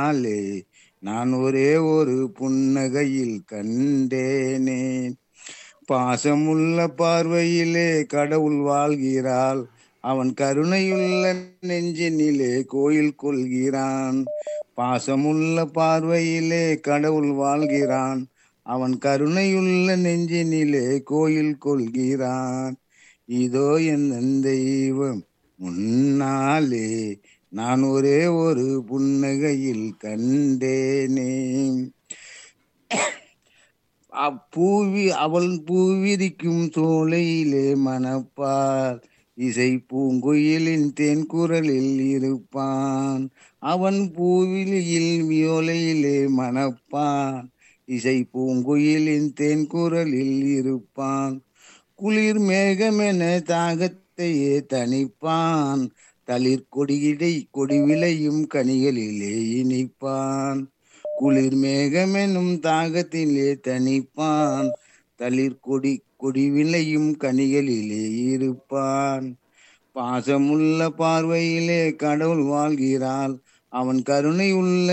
முன்னாலே நான் ஒரே ஒரு புன்னகையில் கண்டேனே பாசமுள்ள பார்வையிலே கடவுள் வாழ்கிறாள் அவன் கருணையுள்ள நெஞ்சினிலே கோயில் கொள்கிறான் பாசமுள்ள பார்வையிலே கடவுள் வாழ்கிறான் அவன் கருணையுள்ள நெஞ்சினிலே கோயில் கொள்கிறான் இதோ என் தெய்வம் முன்னாலே நான் ஒரே ஒரு புன்னகையில் கண்டேனே அப்பூவி அவள் பூவிரிக்கும் சோலையிலே மணப்பார் இசை பூங்குயிலின் தேன் குரலில் இருப்பான் அவன் பூவிலியில் வியோலையிலே மணப்பான் இசை பூங்குயிலின் தேன் குரலில் இருப்பான் குளிர் மேகமென தாகத்தையே தணிப்பான் தளிர் கொடியிடை கொடி விளையும் கனிகளிலே இனிப்பான் குளிர் மேகமெனும் தாகத்திலே தணிப்பான் தளிர் கொடி கொடி விளையும் கனிகளிலே இருப்பான் பாசமுள்ள பார்வையிலே கடவுள் வாழ்கிறாள் அவன் கருணை உள்ள